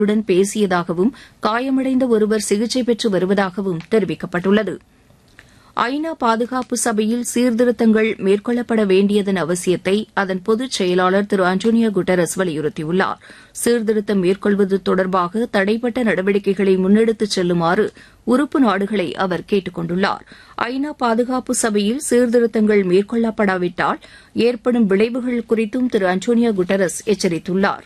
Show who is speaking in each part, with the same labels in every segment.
Speaker 1: உடன் பேசியதாகவும் காயமடைந்த ஒருவர் சிகிச்சை பெற்று வருவதாகவும் தெரிவிக்கப்பட்டுள்ளது ஐநா பாதுகாப்பு சபையில் சீர்திருத்தங்கள் மேற்கொள்ளப்பட வேண்டியதன் அவசியத்தை அதன் பொதுச் செயலாளர் திரு அண்டோனியோ குட்டரஸ் வலியுறுத்தியுள்ளார் சீர்திருத்தம் மேற்கொள்வது தொடர்பாக தடைப்பட்ட நடவடிக்கைகளை முன்னெடுத்துச் செல்லுமாறு உறுப்பு நாடுகளை அவர் கேட்டுக் கொண்டுள்ளார் ஐநா பாதுகாப்பு சபையில் சீர்திருத்தங்கள் மேற்கொள்ளப்படாவிட்டால் ஏற்படும் விளைவுகள் குறித்தும் திரு அண்டோனியோ குட்டரஸ் எச்சரித்துள்ளார்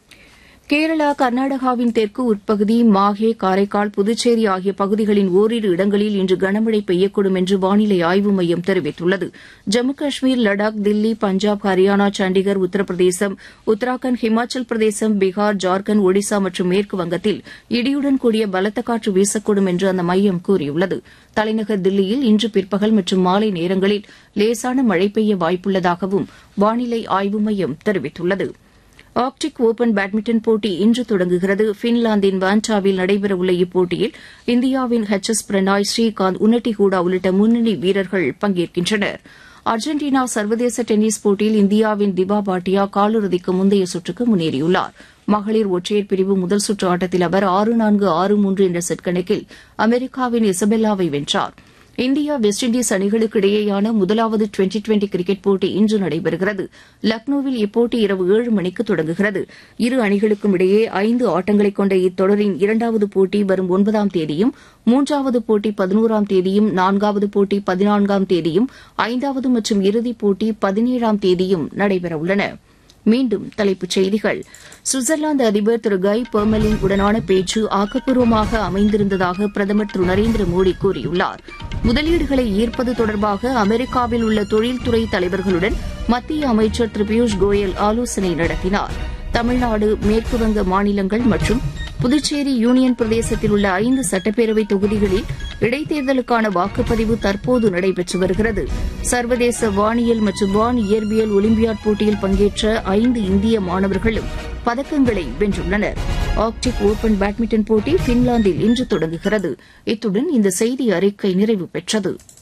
Speaker 1: கேரளா கர்நாடகாவின் தெற்கு உட்பகுதி மாஹே காரைக்கால் புதுச்சேரி ஆகிய பகுதிகளின் ஓரிரு இடங்களில் இன்று கனமழை பெய்யக்கூடும் என்று வானிலை ஆய்வு மையம் தெரிவித்துள்ளது ஜம்மு காஷ்மீர் லடாக் தில்லி பஞ்சாப் ஹரியானா சண்டிகர் உத்தரப்பிரதேசம் உத்தராகண்ட் ஹிமாச்சல் பிரதேசம் பீகார் ஜார்க்கண்ட் ஒடிசா மற்றும் மேற்கு வங்கத்தில் இடியுடன் கூடிய பலத்த காற்று வீசக்கூடும் என்று அந்த மையம் கூறியுள்ளது தலைநகர் தில்லியில் இன்று பிற்பகல் மற்றும் மாலை நேரங்களில் லேசான மழை பெய்ய வாய்ப்புள்ளதாகவும் வானிலை ஆய்வு மையம் தெரிவித்துள்ளது ஆர்க்டிக் ஒபன் பேட்மிண்டன் போட்டி இன்று தொடங்குகிறது பின்லாந்தின் வான்டாவில் நடைபெறவுள்ள இப்போட்டியில் இந்தியாவின் ஹெச் எஸ் பிரணாய் ஸ்ரீகாந்த் உன்னட்டி ஹூடா உள்ளிட்ட முன்னணி வீரர்கள் பங்கேற்கின்றனர் அர்ஜென்டினா சர்வதேச டென்னிஸ் போட்டியில் இந்தியாவின் திபா பாட்டியா காலிறுதிக்கு முந்தைய சுற்றுக்கு முன்னேறியுள்ளார் மகளிர் ஒற்றையர் பிரிவு முதல் சுற்று ஆட்டத்தில் அவர் ஆறு நான்கு ஆறு மூன்று என்ற செட் கணக்கில் அமெரிக்காவின் இசபெல்லாவை வென்றார் இந்தியா வெஸ்ட் இண்டீஸ் அணிகளுக்கு இடையேயான முதலாவது டுவெண்டி டுவெண்டி கிரிக்கெட் போட்டி இன்று நடைபெறுகிறது லக்னோவில் இப்போட்டி இரவு ஏழு மணிக்கு தொடங்குகிறது இரு அணிகளுக்கும் இடையே ஐந்து ஆட்டங்களை கொண்ட இத்தொடரின் இரண்டாவது போட்டி வரும் ஒன்பதாம் தேதியும் மூன்றாவது போட்டி பதினோராம் தேதியும் நான்காவது போட்டி பதினான்காம் தேதியும் ஐந்தாவது மற்றும் இறுதிப் போட்டி பதினேழாம் தேதியும் நடைபெறவுள்ளன மீண்டும் தலைப்புச் செய்திகள் சுவிட்சர்லாந்து அதிபர் திரு கை பெர்மலின் உடனான பேச்சு ஆக்கப்பூர்வமாக அமைந்திருந்ததாக பிரதமர் திரு நரேந்திர மோடி கூறியுள்ளார் முதலீடுகளை ஈர்ப்பது தொடர்பாக அமெரிக்காவில் உள்ள தொழில்துறை தலைவர்களுடன் மத்திய அமைச்சர் திரு பியூஷ் கோயல் ஆலோசனை நடத்தினார் தமிழ்நாடு மேற்குவங்க மாநிலங்கள் மற்றும் புதுச்சேரி யூனியன் பிரதேசத்தில் உள்ள ஐந்து சட்டப்பேரவை தொகுதிகளில் இடைத்தேர்தலுக்கான வாக்குப்பதிவு தற்போது நடைபெற்று வருகிறது சர்வதேச வானியல் மற்றும் வான் இயற்பியல் ஒலிம்பியாட் போட்டியில் பங்கேற்ற ஐந்து இந்திய மாணவர்களும் பதக்கங்களை வென்றுள்ளனர் ஆர்க்டிக் ஓபன் பேட்மிண்டன் போட்டி பின்லாந்தில் இன்று தொடங்குகிறது இத்துடன் இந்த செய்தி அறிக்கை நிறைவு பெற்றது